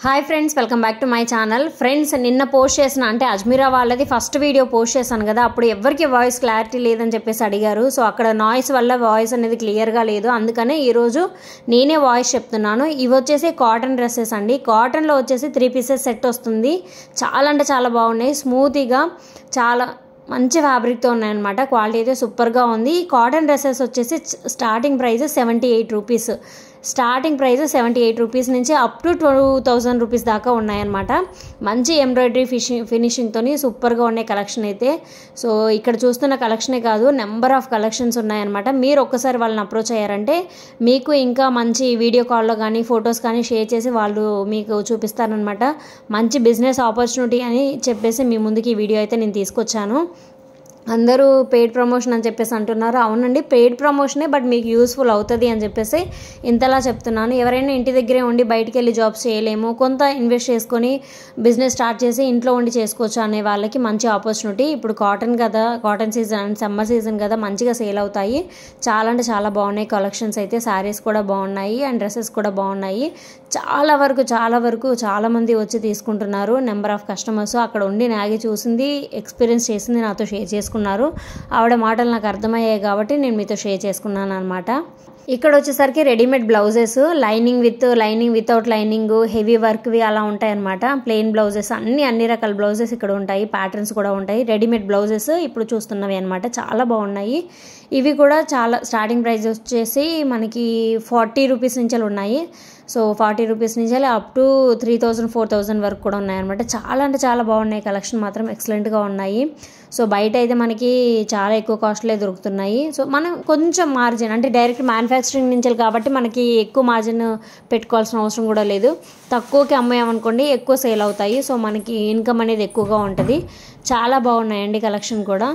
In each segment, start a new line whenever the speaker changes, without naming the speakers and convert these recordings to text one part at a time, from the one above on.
Hi friends welcome back to my channel friends నిన్న post చేసిన అంటే అజ్మీరా వాళ్ళది ఫస్ట్ వీడియో పోస్ట్ చేశాను కదా అప్పుడు ఎవరికి వాయిస్ క్లారిటీ లేదని చెప్పేసి అడిగారు సో అక్కడ నాయిస్ వల్ల వాయిస్ అనేది క్లియర్గా లేదు అందుకనే ఈరోజు నేనే వాయిస్ చెప్తున్నాను ఇవి వచ్చేసి కాటన్ డ్రెస్సెస్ అండి కాటన్లో వచ్చేసి త్రీ పీసెస్ సెట్ వస్తుంది చాలా అంటే చాలా బాగున్నాయి స్మూతీగా చాలా మంచి ఫ్యాబ్రిక్తో ఉన్నాయన్నమాట క్వాలిటీ అయితే సూపర్గా ఉంది ఈ కాటన్ డ్రెస్సెస్ వచ్చేసి starting price seventy eight rupees starting price seventy eight rupees నుంచి up to two thousand rupees దాకా ఉన్నాయన్నమాట మంచి ఎంబ్రాయిడరీ ఫిషింగ్ ఫినిషింగ్తోని సూపర్గా ఉన్నాయి కలెక్షన్ అయితే సో ఇక్కడ చూస్తున్న కలెక్షనే కాదు నెంబర్ ఆఫ్ కలెక్షన్స్ ఉన్నాయన్నమాట మీరు ఒక్కసారి వాళ్ళని అప్రోచ్ అయ్యారంటే మీకు ఇంకా మంచి వీడియో కాల్లో కానీ ఫొటోస్ కానీ షేర్ చేసి వాళ్ళు మీకు చూపిస్తారనమాట మంచి బిజినెస్ ఆపర్చునిటీ అని చెప్పేసి మీ ముందుకి ఈ వీడియో అయితే నేను తీసుకొచ్చాను అందరూ పెయిడ్ ప్రమోషన్ అని చెప్పేసి అంటున్నారు అవునండి పెయిడ్ ప్రమోషనే బట్ మీకు యూస్ఫుల్ అవుతుంది అని చెప్పేసి ఇంతలా చెప్తున్నాను ఎవరైనా ఇంటి దగ్గరే ఉండి బయటికి వెళ్ళి జాబ్స్ చేయలేము కొంత ఇన్వెస్ట్ చేసుకొని బిజినెస్ స్టార్ట్ చేసి ఇంట్లో ఉండి చేసుకోవచ్చు అనే వాళ్ళకి మంచి ఆపర్చునిటీ ఇప్పుడు కాటన్ కదా cotton season and summer season కదా మంచిగా సేల్ అవుతాయి చాలా అంటే చాలా బాగున్నాయి కలెక్షన్స్ అయితే శారీస్ కూడా బాగున్నాయి అండ్ డ్రెస్సెస్ కూడా బాగున్నాయి చాలా వరకు చాలా వరకు చాలామంది వచ్చి తీసుకుంటున్నారు నెంబర్ ఆఫ్ కస్టమర్స్ అక్కడ ఉండి నాగి చూసింది ఎక్స్పీరియన్స్ చేసింది నాతో షేర్ చేసుకున్నారు ఆవిడ మాటలు నాకు అర్థమయ్యాయి కాబట్టి నేను మీతో షేర్ చేసుకున్నాను అనమాట ఇక్కడ వచ్చేసరికి readymade blouses lining with lining without lining heavy వర్క్వి అలా ఉంటాయి అనమాట ప్లెయిన్ బ్లౌజెస్ అన్ని అన్ని రకాల బ్లౌజెస్ ఇక్కడ ఉంటాయి ప్యాటర్న్స్ కూడా ఉంటాయి రెడీమేడ్ బ్లౌజెస్ ఇప్పుడు చూస్తున్నవి అనమాట చాలా బాగున్నాయి ఇవి కూడా చాలా స్టార్టింగ్ ప్రైస్ వచ్చేసి మనకి ఫార్టీ రూపీస్ నుంచి ఉన్నాయి సో ఫార్టీ రూపీస్ నుంచి up to three thousand four thousand వరకు కూడా ఉన్నాయన్నమాట చాలా అంటే చాలా బాగున్నాయి కలెక్షన్ మాత్రం ఎక్సలెంట్గా ఉన్నాయి సో బయట అయితే మనకి చాలా ఎక్కువ కాస్ట్లే దొరుకుతున్నాయి సో మనం కొంచెం మార్జిన్ అంటే డైరెక్ట్ మ్యానుఫ్యాక్చరింగ్ నుంచి కాబట్టి మనకి ఎక్కువ మార్జిన్ పెట్టుకోవాల్సిన అవసరం కూడా లేదు తక్కువకి అమ్మామనుకోండి ఎక్కువ సేల్ అవుతాయి సో మనకి ఇన్కమ్ అనేది ఎక్కువగా ఉంటుంది చాలా బాగున్నాయండి కలెక్షన్ కూడా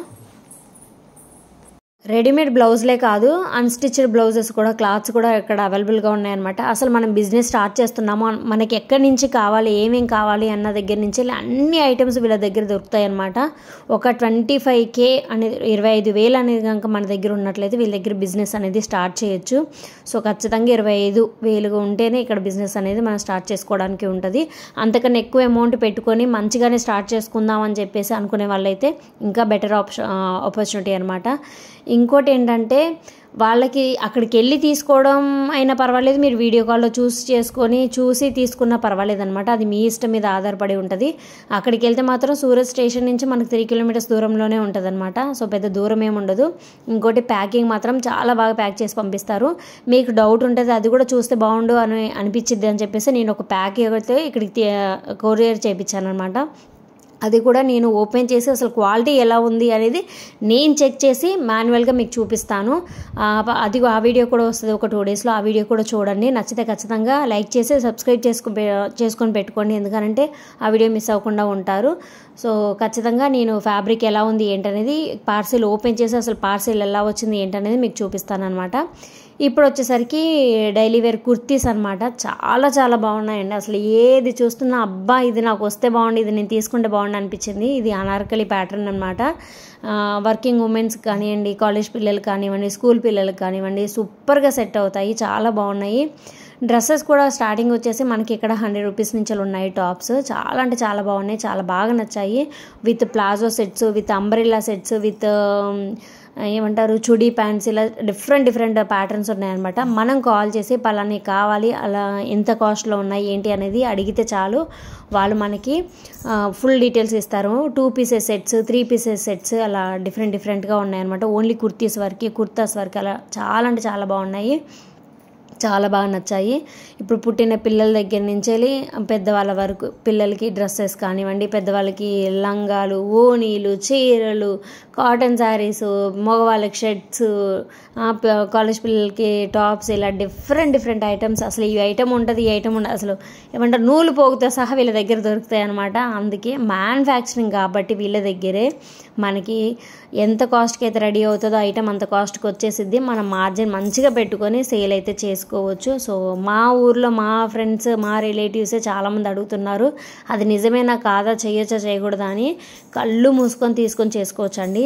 రెడీమేడ్ బ్లౌజ్లే కాదు అన్స్టిచ్డ్ బ్లౌజెస్ కూడా క్లాత్స్ కూడా ఇక్కడ అవైలబుల్గా ఉన్నాయన్నమాట అసలు మనం బిజినెస్ స్టార్ట్ చేస్తున్నాము మనకి ఎక్కడి నుంచి కావాలి ఏమేం కావాలి అన్న దగ్గర నుంచి అన్ని ఐటమ్స్ వీళ్ళ దగ్గర దొరుకుతాయి అనమాట ఒక ట్వంటీ ఫైవ్ కే అనేది ఇరవై ఐదు వేలు అనేది కనుక మన దగ్గర ఉన్నట్లయితే వీళ్ళ దగ్గర బిజినెస్ అనేది స్టార్ట్ చేయొచ్చు సో ఖచ్చితంగా ఇరవై ఐదు వేలుగా ఉంటేనే ఇక్కడ బిజినెస్ అనేది మనం స్టార్ట్ చేసుకోవడానికి ఉంటుంది అంతకన్నా ఎక్కువ అమౌంట్ పెట్టుకొని మంచిగానే స్టార్ట్ చేసుకుందాం అని చెప్పేసి అనుకునే వాళ్ళైతే ఇంకా బెటర్ ఆప్షన్ ఆపర్చునిటీ అనమాట ఇంకోటి ఏంటంటే వాళ్ళకి అక్కడికి వెళ్ళి తీసుకోవడం అయినా పర్వాలేదు మీరు వీడియో కాల్లో చూసి చేసుకొని చూసి తీసుకున్నా పర్వాలేదు అనమాట అది మీ ఇష్టం మీద ఆధారపడి ఉంటుంది అక్కడికి వెళ్తే మాత్రం సూరత్ స్టేషన్ నుంచి మనకు త్రీ కిలోమీటర్స్ దూరంలోనే ఉంటుంది అనమాట సో పెద్ద దూరం ఏమి ఉండదు ఇంకోటి ప్యాకింగ్ మాత్రం చాలా బాగా ప్యాక్ చేసి పంపిస్తారు మీకు డౌట్ ఉంటుంది అది కూడా చూస్తే బాగుండు అని అనిపించిద్ది అని చెప్పేసి నేను ఒక ప్యాక్ అయితే ఇక్కడికి కొరియర్ చేయించాను అనమాట అది కూడా నేను ఓపెన్ చేసి అసలు క్వాలిటీ ఎలా ఉంది అనేది నేను చెక్ చేసి మాన్యువల్గా మీకు చూపిస్తాను అది ఆ వీడియో కూడా వస్తుంది ఒక టూ డేస్లో ఆ వీడియో కూడా చూడండి నచ్చితే ఖచ్చితంగా లైక్ చేసి సబ్స్క్రైబ్ చేసుకు చేసుకొని పెట్టుకోండి ఎందుకంటే ఆ వీడియో మిస్ అవ్వకుండా ఉంటారు సో ఖచ్చితంగా నేను ఫ్యాబ్రిక్ ఎలా ఉంది ఏంటనేది పార్సిల్ ఓపెన్ చేసి అసలు పార్సిల్ ఎలా వచ్చింది ఏంటనేది మీకు చూపిస్తాను అనమాట ఇప్పుడు వచ్చేసరికి డైలీ వేర్ కుర్తీస్ అనమాట చాలా చాలా బాగున్నాయండి అసలు ఏది చూస్తున్నా అబ్బా ఇది నాకు వస్తే బాగుంది ఇది నేను తీసుకుంటే బాగుండు అనిపించింది ఇది అనార్కలి ప్యాటర్న్ అనమాట వర్కింగ్ ఉమెన్స్ కానివ్వండి కాలేజ్ పిల్లలు కానివ్వండి స్కూల్ పిల్లలకు కానివ్వండి సూపర్గా సెట్ అవుతాయి చాలా బాగున్నాయి డ్రెస్సెస్ కూడా స్టార్టింగ్ వచ్చేసి మనకి ఇక్కడ హండ్రెడ్ రూపీస్ నుంచి ఉన్నాయి టాప్స్ చాలా అంటే చాలా బాగున్నాయి చాలా బాగా నచ్చాయి with palazzo sets with umbrella sets with ఏమంటారు చుడీ ప్యాంట్స్ ఇలా డిఫరెంట్ డిఫరెంట్ ప్యాటర్న్స్ ఉన్నాయన్నమాట మనం కాల్ చేసి పలాని కావాలి అలా ఎంత కాస్ట్లో ఉన్నాయి ఏంటి అనేది అడిగితే చాలు వాళ్ళు మనకి ఫుల్ డీటెయిల్స్ ఇస్తారు two pieces sets three pieces sets అలా డిఫరెంట్ డిఫరెంట్గా ఉన్నాయన్నమాట ఓన్లీ కుర్తీస్ వరకు కుర్తాస్ వరకు అలా చాలా అంటే చాలా బాగున్నాయి చాలా బాగా నచ్చాయి ఇప్పుడు పుట్టిన పిల్లల దగ్గర నుంచి వెళ్ళి పెద్దవాళ్ళ వరకు పిల్లలకి డ్రెస్సెస్ కానివ్వండి పెద్దవాళ్ళకి లంగాలు ఓనీలు చీరలు కాటన్ శారీస్ మగవాళ్ళకి షర్ట్స్ కాలేజ్ పిల్లలకి టాప్స్ ఇలా డిఫరెంట్ డిఫరెంట్ ఐటమ్స్ అసలు ఈ ఐటమ్ ఉంటుంది ఈ ఐటమ్ ఉండదు అసలు ఏమంటారు నూలు పోగుతో సహా వీళ్ళ దగ్గర దొరుకుతాయి అనమాట అందుకే మ్యానుఫ్యాక్చరింగ్ కాబట్టి వీళ్ళ దగ్గరే మనకి ఎంత కాస్ట్కి అయితే రెడీ అవుతుందో ఐటమ్ అంత కాస్ట్కి వచ్చేసిద్ది మనం మార్జిన్ మంచిగా పెట్టుకొని సేల్ అయితే చేసుకోవచ్చు సో మా ఊర్లో మా ఫ్రెండ్స్ మా రిలేటివ్సే చాలామంది అడుగుతున్నారు అది నిజమేనా కాదా చేయొచ్చా చేయకూడదా అని కళ్ళు మూసుకొని తీసుకొని చేసుకోవచ్చండి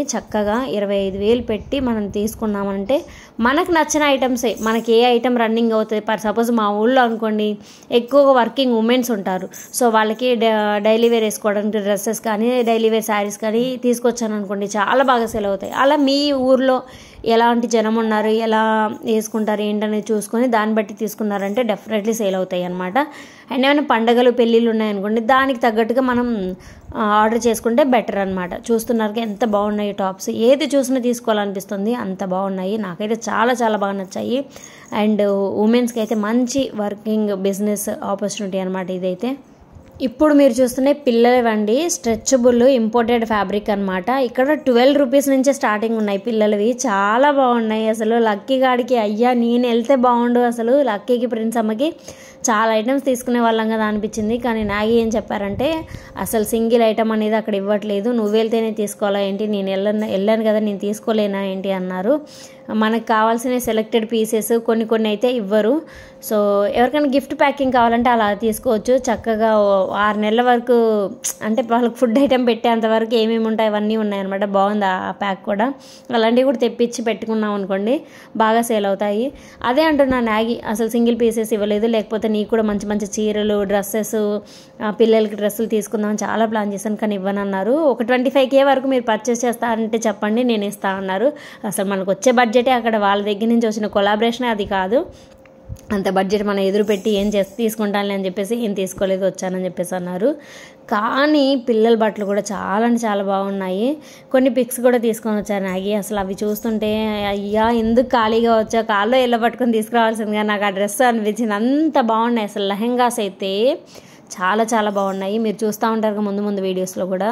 చక్కగా ఇరవై ఐదు వేలు పెట్టి మనం తీసుకున్నామంటే మనకు నచ్చిన ఐటమ్సే మనకి ఏ ఐటమ్ రన్నింగ్ అవుతుంది ఫర్ సపోజ్ మా ఊళ్ళో అనుకోండి ఎక్కువగా వర్కింగ్ ఉమెన్స్ ఉంటారు సో వాళ్ళకి డైలీ వేర్ వేసుకోవడానికి డ్రెస్సెస్ కానీ డైలీ వేర్ శారీస్ కానీ తీసుకొచ్చాను అనుకోండి చాలా బాగా సెల్ అవుతాయి అలా మీ ఊర్లో ఎలాంటి జనం ఉన్నారు ఎలా వేసుకుంటారు ఏంటనేది చూసుకొని దాన్ని బట్టి తీసుకున్నారంటే డెఫినెట్లీ సేల్ అవుతాయి అనమాట అండ్ ఏమైనా పండగలు పెళ్ళిళ్ళు ఉన్నాయనుకోండి దానికి తగ్గట్టుగా మనం ఆర్డర్ చేసుకుంటే బెటర్ అనమాట చూస్తున్నారు ఎంత బాగున్నాయి టాప్స్ ఏది చూసినా తీసుకోవాలనిపిస్తుంది అంత బాగున్నాయి నాకైతే చాలా చాలా బాగా నచ్చాయి అండ్ ఉమెన్స్కి అయితే మంచి వర్కింగ్ బిజినెస్ ఆపర్చునిటీ అనమాట ఇదైతే ఇప్పుడు మీరు చూస్తున్న పిల్లలవండి స్ట్రెచబుల్ ఇంపోర్టెడ్ ఫ్యాబ్రిక్ అనమాట ఇక్కడ ట్వెల్వ్ రూపీస్ నుంచే స్టార్టింగ్ ఉన్నాయి పిల్లలవి చాలా బాగున్నాయి అసలు లక్కీ గాడికి అయ్యా నేను వెళ్తే బాగుండు అసలు లక్కీకి ప్రిన్స్ అమ్మకి చాలా ఐటమ్స్ తీసుకునే వాళ్ళం కదా అనిపించింది కానీ నాగి ఏం చెప్పారంటే అసలు సింగిల్ ఐటమ్ అనేది అక్కడ ఇవ్వట్లేదు నువ్వు వెళ్తేనే తీసుకోవాలా ఏంటి నేను వెళ్ళను వెళ్ళాను కదా నేను తీసుకోలేనా ఏంటి అన్నారు మనకు కావాల్సిన సెలెక్టెడ్ పీసెస్ కొన్ని కొన్ని అయితే ఇవ్వరు సో ఎవరికైనా గిఫ్ట్ ప్యాకింగ్ కావాలంటే అలా తీసుకోవచ్చు చక్కగా ఆరు నెలల వరకు అంటే వాళ్ళకి ఫుడ్ ఐటెం పెట్టేంత వరకు ఏమేమి ఉంటాయి అవన్నీ ఉన్నాయన్నమాట బాగుంది ఆ ప్యాక్ కూడా అలాంటివి కూడా తెప్పించి పెట్టుకున్నాం అనుకోండి బాగా సేల్ అవుతాయి అదే అంటున్నా నాగి అసలు సింగిల్ పీసెస్ ఇవ్వలేదు లేకపోతే నీకు కూడా మంచి మంచి చీరలు డ్రెస్సెస్ పిల్లలకి డ్రెస్సులు తీసుకుందామని చాలా ప్లాన్ చేశాను కానీ ఇవ్వనన్నారు ఒక ట్వంటీ ఫైవ్ కే వరకు మీరు పర్చేస్ చేస్తారంటే చెప్పండి నేను ఇస్తా అన్నారు అసలు మనకు వచ్చే బడ్జెటే అక్కడ వాళ్ళ దగ్గర నుంచి వచ్చిన కొలాబరేషన్ అది కాదు అంత బడ్జెట్ మనం ఎదురు పెట్టి ఏం చేసి తీసుకుంటానులే అని చెప్పేసి ఏం తీసుకోలేదు వచ్చానని చెప్పేసి అన్నారు కానీ పిల్లల బట్టలు కూడా చాలా అంటే చాలా బాగున్నాయి కొన్ని పిక్స్ కూడా తీసుకొని వచ్చారు నాగి అసలు అవి చూస్తుంటే అయ్యా ఎందుకు ఖాళీగా వచ్చా కాల్లో ఎల్ల పట్టుకొని తీసుకురావాల్సిందిగా నాకు ఆ డ్రెస్ అనిపించింది అంత బాగున్నాయి అసలు లెహెంగాస్ అయితే చాలా చాలా బాగున్నాయి మీరు చూస్తూ ఉంటారు ముందు ముందు వీడియోస్లో కూడా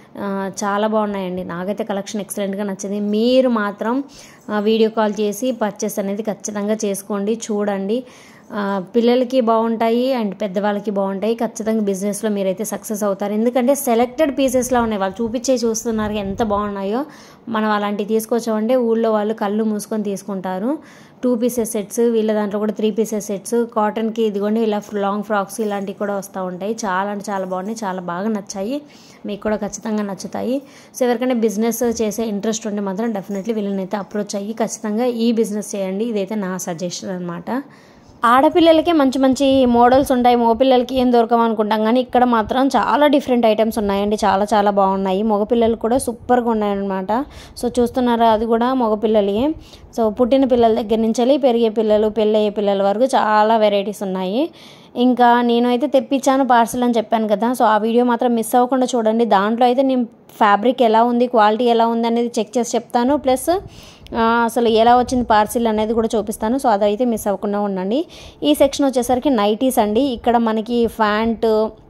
చాలా బాగున్నాయండి నాకైతే కలెక్షన్ ఎక్సలెంట్గా నచ్చింది మీరు మాత్రం వీడియో కాల్ చేసి పర్చేస్ అనేది ఖచ్చితంగా చేసుకోండి చూడండి పిల్లలకి బాగుంటాయి అండ్ పెద్దవాళ్ళకి బాగుంటాయి ఖచ్చితంగా బిజినెస్లో మీరైతే సక్సెస్ అవుతారు ఎందుకంటే సెలెక్టెడ్ పీసెస్లో ఉన్నాయి వాళ్ళు చూపించే చూస్తున్నారు ఎంత బాగున్నాయో మనం అలాంటివి తీసుకొచ్చామంటే ఊళ్ళో వాళ్ళు కళ్ళు మూసుకొని తీసుకుంటారు టూ పీసెస్ సెట్స్ వీళ్ళ దాంట్లో కూడా త్రీ పీసెస్ సెట్స్ కాటన్కి ఇదిగోండి ఇలా లాంగ్ ఫ్రాక్స్ ఇలాంటివి కూడా వస్తూ ఉంటాయి చాలా అంటే చాలా బాగున్నాయి చాలా బాగా నచ్చాయి మీకు కూడా ఖచ్చితంగా నచ్చుతాయి సో ఎవరికైనా బిజినెస్ చేసే ఇంట్రెస్ట్ ఉంటే మాత్రం డెఫినెట్లీ వీళ్ళని అయితే అప్రోచ్ అయ్యి ఖచ్చితంగా ఈ బిజినెస్ చేయండి ఇదైతే నా సజెషన్ అనమాట ఆడపిల్లలకే మంచి మంచి మోడల్స్ ఉంటాయి మగపిల్లలకి ఏం దొరకవు అనుకుంటాం కానీ ఇక్కడ మాత్రం చాలా డిఫరెంట్ ఐటమ్స్ ఉన్నాయండి చాలా చాలా బాగున్నాయి మగపిల్లలు కూడా సూపర్గా ఉన్నాయన్నమాట సో చూస్తున్నారా అది కూడా మగపిల్లలే సో పుట్టిన పిల్లల దగ్గర నుంచి వెళ్ళి పెరిగే పిల్లలు పెళ్ళయ్యే పిల్లల వరకు చాలా వెరైటీస్ ఉన్నాయి ఇంకా నేను అయితే తెప్పించాను పార్సల్ అని చెప్పాను కదా సో ఆ వీడియో మాత్రం మిస్ అవ్వకుండా చూడండి దాంట్లో అయితే నేను ఫ్యాబ్రిక్ ఎలా ఉంది క్వాలిటీ ఎలా ఉంది అనేది చెక్ చేసి చెప్తాను ప్లస్ అసలు ఎలా వచ్చింది పార్సిల్ అనేది కూడా చూపిస్తాను సో అదైతే మిస్ అవ్వకుండా ఉండండి ఈ సెక్షన్ వచ్చేసరికి నైటీస్ అండి ఇక్కడ మనకి pant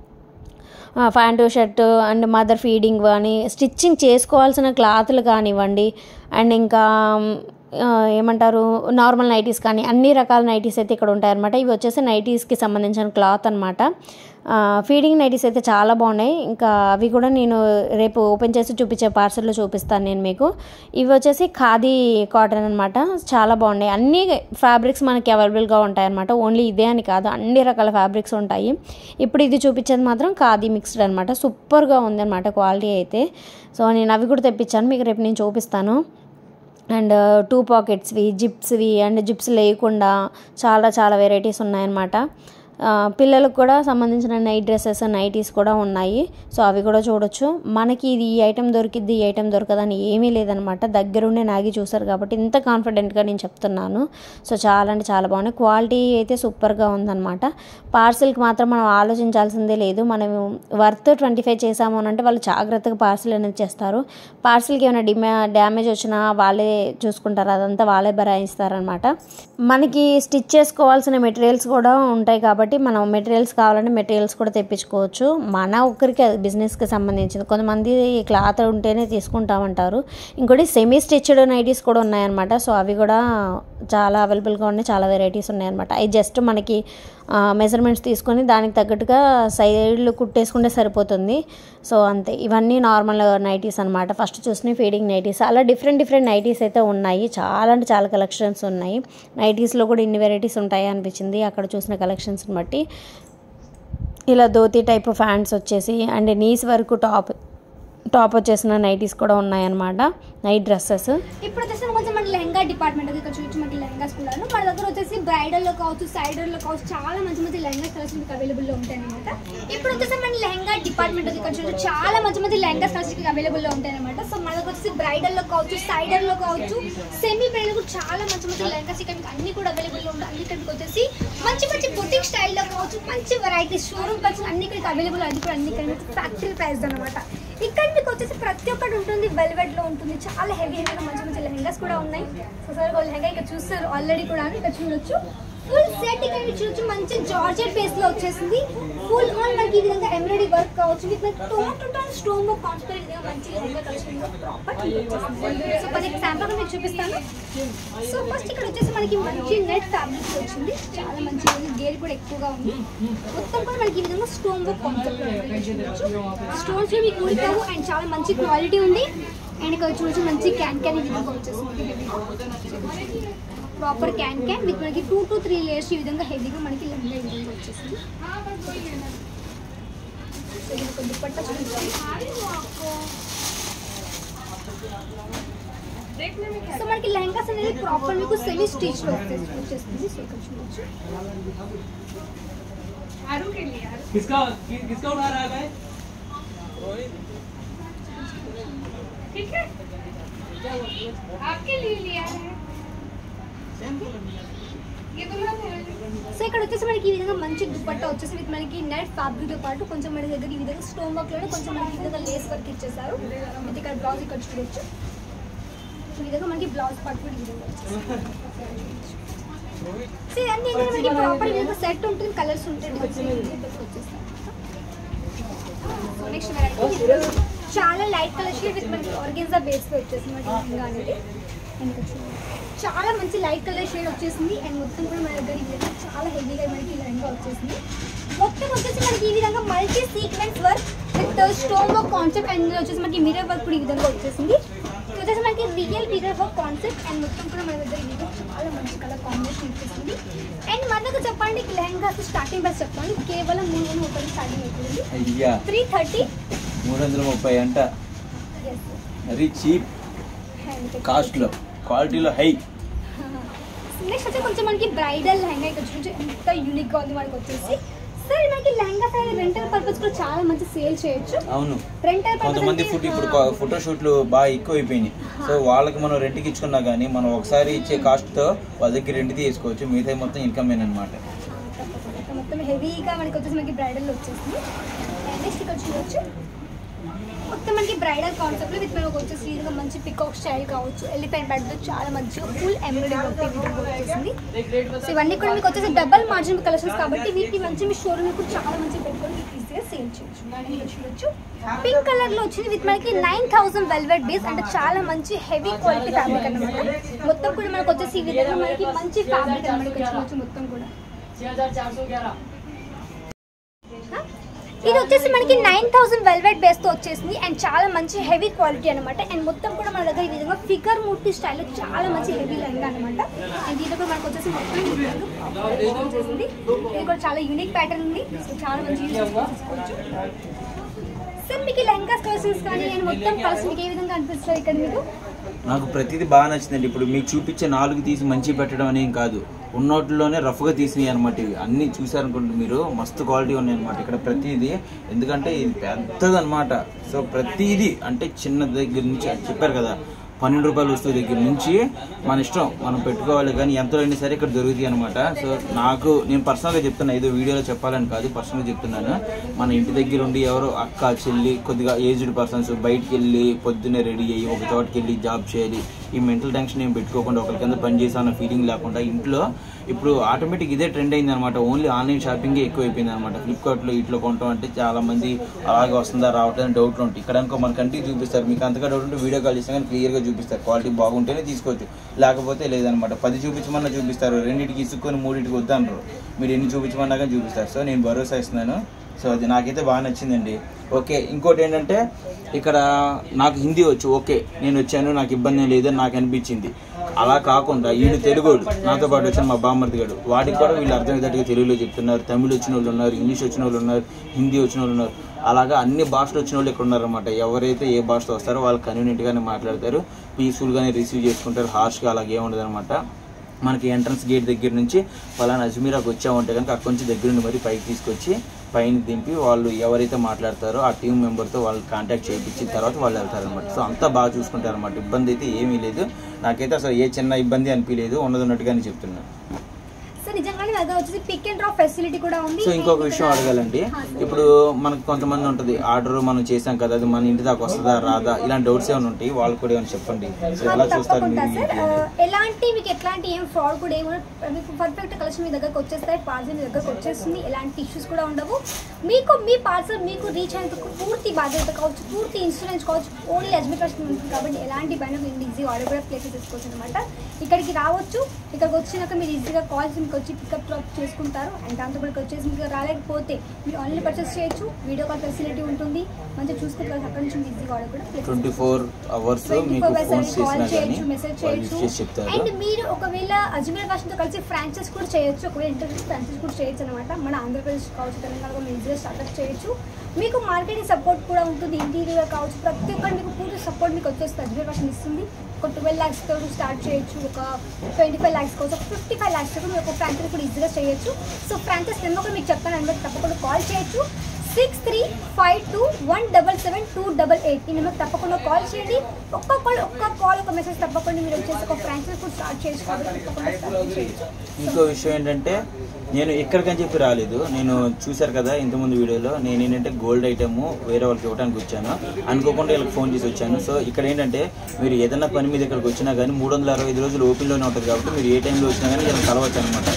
pant shirt and mother feeding కానీ స్టిచ్చింగ్ చేసుకోవాల్సిన క్లాత్లు కానివ్వండి అండ్ ఇంకా ఏమంటారు నార్మల్ నైటీస్ కానీ అన్ని రకాల నైటీస్ అయితే ఇక్కడ ఉంటాయన్నమాట ఇవి వచ్చేసి నైటీస్కి సంబంధించిన క్లాత్ అనమాట ఫీడింగ్ నైటీస్ అయితే చాలా బాగున్నాయి ఇంకా అవి కూడా నేను రేపు ఓపెన్ చేసి చూపించే పార్సల్లో చూపిస్తాను నేను మీకు ఇవి వచ్చేసి ఖాదీ కాటన్ అనమాట చాలా బాగున్నాయి అన్ని ఫ్యాబ్రిక్స్ మనకి అవైలబుల్గా ఉంటాయి అనమాట ఓన్లీ ఇదే అని కాదు అన్ని రకాల ఫ్యాబ్రిక్స్ ఉంటాయి ఇప్పుడు ఇది చూపించేది మాత్రం ఖాదీ మిక్స్డ్ అనమాట సూపర్గా ఉందన్నమాట క్వాలిటీ అయితే సో నేను అవి కూడా తెప్పించాను మీకు రేపు నేను చూపిస్తాను అండ్ టూ పాకెట్స్వి జిప్స్వి అండ్ జిప్స్ లేకుండా చాలా చాలా వెరైటీస్ ఉన్నాయన్నమాట పిల్లలకు కూడా సంబంధించిన నైట్ డ్రెస్సెస్ నైటీస్ కూడా ఉన్నాయి సో అవి కూడా చూడొచ్చు మనకి ఇది ఈ ఐటెం దొరికిద్ది ఈ ఐటెం దొరకదని ఏమీ లేదనమాట దగ్గరుండే నాగి చూసారు కాబట్టి ఇంత కాన్ఫిడెంట్గా నేను చెప్తున్నాను సో చాలా అంటే చాలా బాగున్నాయి క్వాలిటీ అయితే సూపర్గా ఉందన్నమాట పార్సిల్కి మాత్రం మనం ఆలోచించాల్సిందే లేదు మనం వర్త్ ట్వంటీ ఫైవ్ చేసాము అని అంటే వాళ్ళు జాగ్రత్తగా పార్సిల్ అనేది చేస్తారు పార్సిల్కి ఏమైనా డిమా డ్యామేజ్ వచ్చినా వాళ్ళే చూసుకుంటారు అదంతా వాళ్ళే భరాయిస్తారనమాట మనకి స్టిచ్ చేసుకోవాల్సిన మెటీరియల్స్ కూడా ఉంటాయి కాబట్టి మనం మెటీరియల్స్ కావాలంటే మెటీరియల్స్ కూడా తెప్పించుకోవచ్చు మన ఒక్కరికి బిజినెస్కి సంబంధించింది కొంతమంది క్లాత్ ఉంటేనే తీసుకుంటామంటారు ఇంకోటి సెమీ స్టిచ్డ్ నైటీస్ కూడా ఉన్నాయన్నమాట సో అవి కూడా చాలా అవైలబుల్గా ఉన్నాయి చాలా వెరైటీస్ ఉన్నాయన్నమాట అవి జస్ట్ మనకి మెజర్మెంట్స్ తీసుకొని దానికి తగ్గట్టుగా సైడ్లు కుట్టేసుకుంటే సరిపోతుంది సో అంతే ఇవన్నీ నార్మల్ నైటీస్ అనమాట ఫస్ట్ చూసిన ఫీడింగ్ నైటీస్ అలా డిఫరెంట్ డిఫరెంట్ నైటీస్ అయితే ఉన్నాయి చాలా అంటే చాలా కలెక్షన్స్ ఉన్నాయి నైటీస్లో కూడా ఇన్ని వెరైటీస్ ఉంటాయి అనిపించింది అక్కడ చూసిన కలెక్షన్స్ని బట్టి ఇలా ధోతి టైప్ ఫ్యాంట్స్ వచ్చేసి అండ్ నీస్ వరకు టాప్ టాప్ వచ్చేసిన నైటీస్ కూడా ఉన్నాయన్నమాట నైట్ డ్రెస్సెస్
ఇప్పుడు వచ్చేసి కొంచెం మన లెహంగా డిపార్ట్మెంట్ ఇక్కడ చూసి మనకి లెహంగాస్ కూడా మన దగ్గర వచ్చేసి బ్రైడల్లో కావచ్చు సైడర్లో కావచ్చు చాలా మంచి మంచి లెహంగా కలెక్షన్ మీకు అవైలబుల్లో ఉంటాయి అనమాట ఇప్పుడు వచ్చేసి మన లెహంగా డిపార్ట్మెంట్ ఇక్కడ చూసి చాలా మంచి మంచి లెహంగా కలెక్షన్ మీకు అవైలబుల్లో ఉంటాయి అనమాట సో మన దగ్గర వచ్చేసి బ్రైడల్లో కావచ్చు సైడర్లో కావచ్చు సెమీ బ్రైడల్ కూడా చాలా మంచి మంచి లెహంగాస్ ఇక్కడ మీకు అన్ని కూడా అవైలబుల్లో ఉంటాయి అన్ని ఇక్కడ మీకు వచ్చేసి మంచి మంచి బుటిక్ స్టైల్లో కావచ్చు మంచి వెరైటీస్ షోరూమ్ కలెక్షన్ అన్ని ఇక్కడ అవైలబుల్ అది కూడా అన్ని ఇక్కడ మీకు ఫ్యాక్టరీ ప్రైస్ అనమాట ఇక్కడ మీకు వచ్చేసి ప్రతి ఒక్కటి ఉంటుంది వెల్వెట్ లో ఉంటుంది చాలా హెవీ హెవీగా మంచి మంచి లెహంగాస్ కూడా ఉన్నాయి సో సార్ ఒక లెహంగా ఇక్కడ చూస్తారు ఆల్రెడీ కూడా ఇక్కడ చూడొచ్చు ఫుల్ సెట్ ఇక్కడ మీరు చూడొచ్చు మంచి జార్జెట్ బేస్ లో వచ్చేసింది ఫుల్ ఆన్ మనకి ఈ విధంగా ఎంబ్రాయిడరీ వర్క్ కావచ్చు with tone to tone stone work concept ఈ విధంగా మంచి లెహంగా కలిసి ప్రాపర్ సో ఫర్ ఎగ్జాంపుల్ మీకు చూపిస్తాను సో ఫస్ట్ ఇక్కడ వచ్చేసి మనకి మంచి నెట్ ఫ్యాబ్రిక్ వచ్చింది చాలా మంచి గేర్ కూడా ఎక్కువగా ఉంది మొత్తం కూడా మనకి ఈ విధంగా స్టోన్ వర్క్ కాన్సెప్ట్ స్టోన్స్ మీకు ఊడిపోవు అండ్ చాలా మంచి క్వాలిటీ ఉంది అండ్ ఇక్కడ చూసి మంచి క్యాన్ క్యాన్ ఈ విధంగా వచ్చేసింది ప్రాపర్ క్యాన్ క్యాన్ విత్ మనకి టూ టు త్రీ లేయర్స్ ఈ విధంగా హెవీగా మనకి లెహంగా ఈ విధంగా వచ్చేసింది సో ఇది ఒక దుపట్టా చూపించాలి సో మనకి లెహంగాస్ అనేది ప్రాపర్ మీకు సెమీ స్టిచ్ లో వచ్చేసి- వచ్చేస్తుంది సో ఇక్కడ చూడొచ్చు
किसका कि, किसका उठा रहा है भाई
ठीक है आपके लिए लिया है ये तो मैं
సో ఇక్కడ వచ్చేసి మనకి ఈ విధంగా మంచి దుపట్టా వచ్చేసి విత్ మనకి నెట్ ఫ్యాబ్రిక్ తో పాటు కొంచెం మన దగ్గర ఈ విధంగా స్టోన్ వర్క్ లోనే కొంచెం మనకి ఈ విధంగా లేస్ వర్క్ ఇచ్చేసారు ఇది ఇక్కడ బ్లౌజ్ ఇక్కడ చూడొచ్చు ఈ విధంగా మనకి బ్లౌజ్ పార్ట్ కూడా ఈ విధంగా వచ్చేసింది సో ఇవన్నీ ఏంటంటే మనకి ప్రాపర్ ఈ విధంగా సెట్ ఉంటుంది కలర్స్ ఉంటాయి నెక్స్ట్ వెరైటీ చాలా లైట్ కలర్ షేడ్ విత్ మనకి ఆర్గెన్జా బేస్ లో వచ్చేసింది మనకి లెహంగా అనేది And ఇక్కడ చూడండి. చాలా మంచి లైట్ కలర్ షేడ్ వచ్చేసింది అండ్ మొత్తం కూడా మన దగ్గర ఈ విధంగా చాలా హెవీగా మనకి ఈ లెహంగా వచ్చేసింది మొత్తం వచ్చేసి మనకి ఈ విధంగా multi sequence work with stone work concept and ఇందులో వచ్చేసి మనకి మిర్రర్ వర్క్ కూడా ఈ విధంగా వచ్చేసింది ఇది వచ్చేసి మనకి real mirror work concept and మొత్తం కూడా మన దగ్గర ఈ విధంగా చాలా మంచి కలర్ కాంబినేషన్ వచ్చేసింది అండ్ మన దగ్గర చెప్పండి లెహంగా స్టార్టింగ్ ప్రైస్ చెప్పండి కేవలం మూడు వందల ముప్పై స్టార్టింగ్ అవుతుంది
అయ్యా
త్రీ థర్టీ
మూడు వందల ముప్పై అంట మరీ చీప్ కాస్ట్లో క్వాలిటీలో హై
నెక్స్ట్ వచ్చి కొంచెం మనకి బ్రైడల్ లెహంగా ఇక్కడ చూసి ఎంత యూనిక్ గా ఉంది మనకి వచ్చేసి సార్ మనకి లెహంగా సైడ్ రెంటల్ పర్పస్ కూడా చాలా మంచి సేల్ చేయొచ్చు
అవును
రెంటల్
కొంతమంది ఫుడ్ ఇప్పుడు ఫోటో షూట్లు బాగా ఎక్కువ అయిపోయినాయి సో వాళ్ళకి మనం రెంట్కి ఇచ్చుకున్నా కానీ మనం ఒకసారి ఇచ్చే కాస్ట్తో వాళ్ళ దగ్గర రెంట్ తీసుకోవచ్చు మిగతా మొత్తం ఇన్కమ్ అనమాట
మొత్తం హెవీగా మనకి వచ్చేసి మనకి బ్రైడల్ వచ్చేసింది నెక్స్ట్ ఇక్కడ చూడొచ్చు మొత్తం మనకి బ్రైడల్ కాన్సెప్ట్ లో విత్ మనకు వచ్చేసి ఈ విధంగా మంచి పికాక్ స్టైల్ కావచ్చు ఎలిఫెంట్ బెడ్ చాలా మంచిగా ఫుల్ ఎంబ్రాయిడరీ వర్క్ ఈ విధంగా వచ్చేసింది సో ఇవన్నీ కూడా మీకు వచ్చేసి డబల్ మార్జిన్ కలెక్షన్స్ కాబట్టి వీటిని మంచి మీ షోరూమ్ కూడా చాలా మంచి పెట్టుకొని మీకు ఈజీగా సేల్ చేయొచ్చు ఇక్కడ చూడొచ్చు పింక్ కలర్ లో వచ్చింది విత్ మనకి నైన్ థౌసండ్ వెల్వెట్ బేస్ అంటే చాలా మంచి హెవీ క్వాలిటీ ఫ్యాబ్రిక్ అన్నమాట మొత్తం కూడా మనకు వచ్చేసి ఈ విధంగా మనకి మంచి ఫ్యాబ్రిక్ అన్నమాట ఇక్కడ చూడొచ్చు మొత్తం కూడా
छह हजार चार सौ ग्यारह
ఇది వచ్చేసి మనకి నైన్ థౌసండ్ వెల్వెట్ బేస్ తో వచ్చేసింది అండ్ చాలా మంచి హెవీ క్వాలిటీ అనమాట అండ్ మొత్తం కూడా మన దగ్గర ఈ విధంగా ఫిగర్ మూర్తి స్టైల్ చాలా మంచి హెవీ లెహంగా అనమాట అండ్ దీంట్లో కూడా మనకు వచ్చేసి మొత్తం ఈ విధంగా proper వచ్చేసింది ఇది కూడా చాలా యూనిక్ ప్యాటర్న్ ఉంది సో చాలా మంచి యూజ్ చేసుకోవచ్చు సార్ మీకు ఈ లెహంగా కలెక్షన్స్ కానీ అండ్ మొత్తం కలర్స్ మీకు ఏ విధంగా అనిపిస్తుంది ఇక్కడ మీకు
నాకు ప్రతిదీ బాగా నచ్చిందండి ఇప్పుడు మీకు చూపించే నాలుగు తీసి మంచి పెట్టడం అనేం కాదు ఉన్నోటిలోనే రఫ్గా తీసినాయి అనమాట ఇవి అన్నీ చూసారనుకుంటే మీరు మస్తు క్వాలిటీ ఉన్నాయి అనమాట ఇక్కడ ప్రతిదీ ఎందుకంటే ఇది పెద్దది అనమాట సో ప్రతిదీ అంటే చిన్న దగ్గర నుంచి చెప్పారు కదా పన్నెండు రూపాయల వస్తువు దగ్గర నుంచి మన ఇష్టం మనం పెట్టుకోవాలి కానీ ఎంతో అయినా సరే ఇక్కడ దొరుకుతాయి అనమాట సో నాకు నేను పర్సనల్గా చెప్తున్నా ఏదో వీడియోలో చెప్పాలని కాదు పర్సనల్గా చెప్తున్నాను మన ఇంటి దగ్గర ఉండి ఎవరో అక్క చెల్లి కొద్దిగా ఏజ్డ్ పర్సన్స్ బయటికి వెళ్ళి పొద్దున్నే రెడీ అయ్యి ఒక చోటుకి వెళ్ళి జాబ్ చేయాలి ఈ మెంటల్ టెన్షన్ ఏం పెట్టుకోకుండా ఒకరి కింద పని చేసా ఫీలింగ్ లేకుండా ఇంట్లో ఇప్పుడు ఆటోమేటిక్ ఇదే ట్రెండ్ అయింది అనమాట ఓన్లీ ఆన్లైన్ షాపింగ్ ఎక్కువ అయిపోయింది అనమాట ఫ్లిప్కార్ట్లో ఇట్లో కొంటాం అంటే చాలా మంది అలాగే వస్తుందా రావట్లేదు డౌట్లు ఉంటాయి ఇక్కడ అనుకో మన కంటికి చూపిస్తారు మీకు అంతగా డౌట్ ఉంటే వీడియో కాల్ చేస్తే కానీ క్లియర్గా చూపిస్తారు క్వాలిటీ బాగుంటేనే తీసుకోవచ్చు లేకపోతే లేదనమాట పది చూపించమన్నా చూపిస్తారు రెండింటికి ఇసుకొని మూడింటికి వద్దనరు మీరు ఎన్ని చూపించమన్నా కానీ చూపిస్తారు సో నేను భరోసా ఇస్తున్నాను సో అది నాకైతే బాగా నచ్చిందండి ఓకే ఇంకోటి ఏంటంటే ఇక్కడ నాకు హిందీ వచ్చు ఓకే నేను వచ్చాను నాకు ఇబ్బంది ఏం లేదని నాకు అనిపించింది అలా కాకుండా వీడు తెలుగుడు నాతో పాటు వచ్చిన మా బామ్మర్ది గారు వాడికి కూడా వీళ్ళు అర్థమయ్యేటట్టుగా తెలుగులో చెప్తున్నారు తమిళ్ వచ్చిన వాళ్ళు ఉన్నారు ఇంగ్లీష్ వచ్చిన వాళ్ళు ఉన్నారు హిందీ వచ్చిన వాళ్ళు ఉన్నారు అలాగా అన్ని భాషలు వచ్చిన వాళ్ళు ఇక్కడ ఉన్నారన్నమాట ఎవరైతే ఏ భాషతో వస్తారో వాళ్ళు కన్వీనియంట్గానే మాట్లాడతారు పీస్ఫుల్గానే రిసీవ్ చేసుకుంటారు హార్ష్గా అలాగే ఉండదు మనకి ఎంట్రన్స్ గేట్ దగ్గర నుంచి ఫలానా అజ్మీరాకి వచ్చామంటే కనుక అక్కడి నుంచి దగ్గర నుండి మరి పైకి తీసుకొచ్చి పైన దింపి వాళ్ళు ఎవరైతే మాట్లాడతారో ఆ టీం మెంబర్తో వాళ్ళు కాంటాక్ట్ చేయించిన తర్వాత వాళ్ళు వెళ్తారనమాట సో అంతా బాగా చూసుకుంటారు అనమాట ఇబ్బంది అయితే ఏమీ లేదు నాకైతే అసలు ఏ చిన్న ఇబ్బంది అనిపించలేదు ఉన్నది ఉన్నట్టుగానే చెప్తున్నాను
సో నిజంగానే నా దగ్గర వచ్చేసి పిక్ అండ్ డ్రాప్ ఫెసిలిటీ కూడా ఉంది
సో ఇంకొక
And
విషయం
ఇక్కడ-
అడగాలండి
హా, sir.
ఇప్పుడు మనకు కొంతమంది ఉంటుంది ఆర్డర్ మనం చేసాం కదా అది మన ఇంటి దాకా వస్తుందా రాదా ఇలాంటి డౌట్స్ ఏమైనా ఉంటాయి వాళ్ళు కూడా ఏమైనా చెప్పండి సో ఎలా చూస్తారు
తప్పకుండా
మీరు
సార్
ఏంటి
ఆ,
అనేది?
ఎలాంటి మీకు ఎట్లాంటి ఏం ఫ్రాడ్ కూడా ఏమో మీకు పర్ఫెక్ట్ కలెక్షన్ మీ దగ్గరకు వచ్చేస్తాయి పార్సల్ మీ దగ్గరకు వచ్చేస్తుంది ఎలాంటి ఇష్యూస్ కూడా ఉండవు మీకు మీ పార్సల్ మీకు రీచ్ అయ్యేందుకు పూర్తి బాధ్యత కావచ్చు పూర్తి ఇన్సూరెన్స్ కావచ్చు ఓన్లీ అజ్మీర్ కస్టమర్ ఉంటుంది కాబట్టి ఎలాంటి భయం మీరు ఈజీ ఆర్డర్ కూడా ప్లేస్ చేసుకోవచ్చు అనమాట ఇక్కడికి రావచ్చు ఇక్కడికి వచ్చినాక మీరు ఈజీగా కాల్స్ మీకు వచ్చి పికప్ డ్రాప్ చేసుకుంటారు అండ్ దాంతో కూడా వచ్చేసి మీకు రాలేకపోతే మీరు ఆన్లైన్ పర్చేస్ చేయొచ్చు వీడియో కాల్ ఫెసిలిటీ ఉంటుంది మంచిగా చూసుకుంటారు అక్కడ నుంచి మీరు ఈజీగా ఆర్డర్ కూడా ప్లేస్
ట్వంటీ ఫోర్ అవర్స్ మీకు ఫోన్స్ చేసినా కానీ
మెసేజ్
వాళ్ళు యూస్
చేయొచ్చు
చేసి చెప్తారు
అండ్ మీరు ఒకవేళ అజ్మీర్ భాషతో కలిసి ఫ్రాంచైజ్ కూడా చేయొచ్చు ఒకవేళ ఇంటర్వ్యూస్ ఫ్రాంచైజ్ కూడా చేయొచ్చు అనమాట మన ఆంధ్రప్రదేశ్ కావచ్చు తెలంగాణ కూడా ఈజీగా స్టార్ట్అప్ చేయొచ్చు మీకు మార్కెటింగ్ సపోర్ట్ కూడా ఉంటుంది ఇంటీరియర్ కావచ్చు ప్రతి ఒక్కటి మీకు పూర్తి సపోర్ట్ మీకు వచ్చేస్తుంది అజ్మీర్ భాష ఇస్తుంది ఒక ట్వెల్వ్ ల్యాక్స్ తో స్టార్ట్ చేయొచ్చు ఒక ట్వంటీ ఫైవ్ ల్యాక్స్ కావచ్చు ఒక ఫిఫ్టీ ఫైవ్ ల్యాక్స్ కూడా మీరు ఒక ఫ్రాంచైజ్ కూడా ఈజీగా చేయొచ్చు సో ఫ్రాంచైజ్ నెంబర్ కూడా మీకు చెప్తాను అనమాట తప్పకుండా కాల్ చేయొచ్చు six three five two one double seven two double eight ఈ నెంబర్ తప్పకుండా కాల్ చేయండి ఒక్క కాల్ ఒక్క కాల్ ఒక మెసేజ్ తప్పకుండా మీరు వచ్చేసి ఒక ఫ్రాంచైజ్ కూడా స్టార్ట్ చేయొచ్చు కాబట్టి తప్పకుండా స్టార్ట్ చేయొచ్చు
ఇంకో విషయం ఏంటంటే నేను ఎక్కడికని చెప్పి రాలేదు నేను చూశారు కదా ఇంతకుముందు వీడియోలో నేను ఏంటంటే గోల్డ్ ఐటమ్ వేరే వాళ్ళకి ఇవ్వడానికి వచ్చాను అనుకోకుండా వీళ్ళకి ఫోన్ చేసి వచ్చాను సో ఇక్కడ ఏంటంటే మీరు ఏదైనా పని మీద ఇక్కడికి వచ్చినా కానీ మూడు వందల అరవై ఐదు రోజులు ఓపెన్లోనే ఉంటుంది కాబట్టి మీరు ఏ టైంలో వచ్చినా కానీ వీళ్ళని కలవచ్చు అనమాట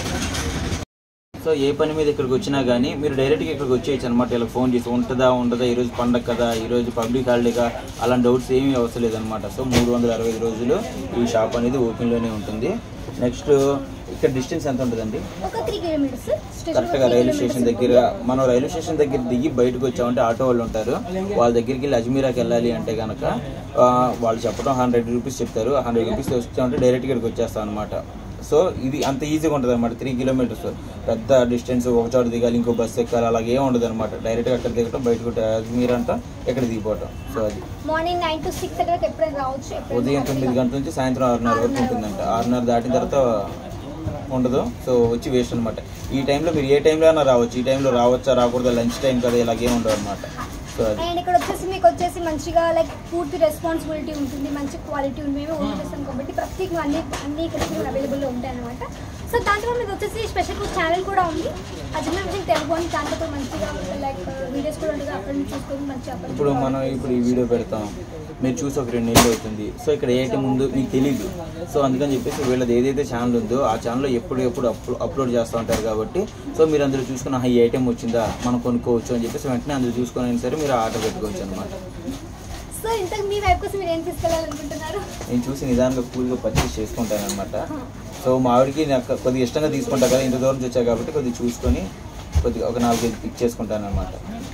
సో ఏ పని మీద ఇక్కడికి వచ్చినా కానీ మీరు డైరెక్ట్గా ఇక్కడికి వచ్చేయచ్చు అనమాట వీళ్ళకి ఫోన్ చేసి ఉంటుందా ఉండదా ఈరోజు పండగ కదా ఈరోజు పబ్లిక్ హాలిడేగా అలాంటి డౌట్స్ ఏమీ అవసరం లేదనమాట సో మూడు వందల అరవై ఐదు రోజులు ఈ షాప్ అనేది ఓపెన్లోనే ఉంటుంది నెక్స్ట్ ఇక్కడ డిస్టెన్స్ ఎంత ఉంటుందండి
ఒక త్రీ కిలోమీటర్స్
కరెక్ట్గా రైల్వే స్టేషన్ దగ్గర మనం రైల్వే స్టేషన్ దగ్గర దిగి బయటకు వచ్చామంటే ఆటో వాళ్ళు ఉంటారు వాళ్ళ దగ్గరికి వెళ్ళి అజ్మీరాకి వెళ్ళాలి అంటే కనుక ఆ, వాళ్ళు చెప్పడం హండ్రెడ్ రూపీస్ చెప్తారు హండ్రెడ్ రూపీస్ వచ్చామంటే డైరెక్ట్గా ఇక్కడికి వచ్చేస్తాం అనమాట సో ఇది అంత ఈజీగా ఉంటుంది అనమాట త్రీ కిలోమీటర్స్ పెద్ద డిస్టెన్స్ ఒక చోట దిగాలి ఇంకో బస్సు ఎక్కాలి అలాగే ఉండదు అనమాట డైరెక్ట్గా అక్కడ దిగటం బయటకు అజ్మీర్ అంట ఇక్కడ దిగిపోవటం సో అది
మార్నింగ్ నైన్ టు సిక్స్ అక్కడ ఎప్పుడైనా రావచ్చు ఎప్పుడైనా
ఉదయం తొమ్మిది గంటల నుంచి సాయంత్రం ఆరున్నర వరకు ఉంటుందంట ఆరున్నర దాటిన తర్వాత ఉండదు సో వచ్చి వేస్ట్ అనమాట ఈ టైంలో మీరు ఏ టైంలో అయినా రావచ్చు ఈ టైంలో రావచ్చా రాకూడదా లంచ్ టైం కదా ఇలాగే ఉండదు అనమాట సో అది
అండ్ ఇక్కడ వచ్చేసి మీకు వచ్చేసి మంచిగా లైక్ పూర్తి రెస్పాన్సిబిలిటీ ఉంటుంది మంచి క్వాలిటీ ఉంది మేమే ఓన్ చేస్తాం కాబట్టి ప్రతి అన్ని అన్ని ఇక్కడ అవైలబుల్లో ఉంటాయి అనమాట సో దాంట్లో మీకు వచ్చేసి స్పెషల్ ఛానల్ కూడా ఉంది అజ్మీర్ విజన్ తెలుగు అని దాంట్లో కూడా మంచిగా లైక్ వీడియోస్ కూడా ఉంటుంది అక్కడ నుంచి చూసుకొని మంచిగా upload
ఇప్పుడు
కూడా
మనం ఇప్పుడు ఈ వీడియో పెడతాం మీరు చూసి ఒక రెండు నెలలు అవుతుంది సో ఇక్కడ ఏ టైం ఉందో మీకు తెలియదు సో అందుకని చెప్పేసి వీళ్ళది ఏదైతే ఛానల్ ఉందో ఆ ఛానల్లో ఎప్పుడు ఎప్పుడు అప్లో అప్లోడ్ చేస్తూ ఉంటారు కాబట్టి సో మీరు అందరూ చూసుకుని "ఆహా, ఈ ఐటెం వచ్చిందా మనం కొనుక్కోవచ్చు అని చెప్పేసి వెంటనే అందరూ చూసుకొని అయినా సరే మీరు ఆర్డర్ పెట్టుకోవచ్చు అనమాట
సో ఇంతకు మీ వైపు కోసం మీరు ఏం తీసుకెళ్ళాలనుకుంటున్నారు
నేను చూసి నిదానంగా కూల్గా పర్చేస్ చేసుకుంటాను అనమాట సో మా ఆవిడకి నాకు కొద్దిగా ఇష్టంగా తీసుకుంటా కదా ఇంత దూరం నుంచి వచ్చా కాబట్టి కొద్దిగా చూసుకొని కొద్దిగా ఒక నాలుగైదు పిక్ చేసుకుంటాను అనమాట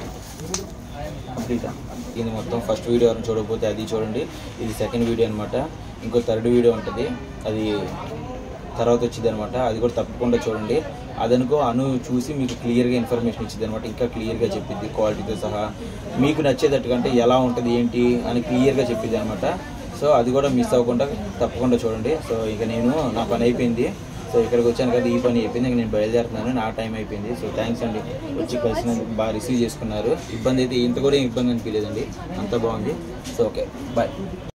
కంప్లీట్ ఇది మొత్తం ఫస్ట్ వీడియో ఎవరైనా చూడకపోతే అది చూడండి ఇది సెకండ్ వీడియో అనమాట ఇంకో థర్డ్ వీడియో ఉంటుంది అది తర్వాత వచ్చింది అనమాట అది కూడా తప్పకుండా చూడండి అదనుకో అను చూసి మీకు క్లియర్గా ఇన్ఫర్మేషన్ ఇచ్చింది అనమాట ఇంకా క్లియర్గా చెప్పింది క్వాలిటీతో సహా మీకు నచ్చేటట్టుకంటే ఎలా ఉంటుంది ఏంటి అని క్లియర్గా చెప్పింది అనమాట సో అది కూడా మిస్ అవ్వకుండా తప్పకుండా చూడండి సో ఇక నేను నా పని అయిపోయింది సో ఇక్కడికి వచ్చాను కదా ఈ పని అయిపోయింది ఇంక నేను బయలుదేరుతున్నాను నా టైం అయిపోయింది సో థ్యాంక్స్ అండి వచ్చి కలిసినందుకు బాగా రిసీవ్ చేసుకున్నారు ఇబ్బంది అయితే ఇంత కూడా ఏం ఇబ్బంది అనిపించలేదండి అంతా బాగుంది సో ఓకే బాయ్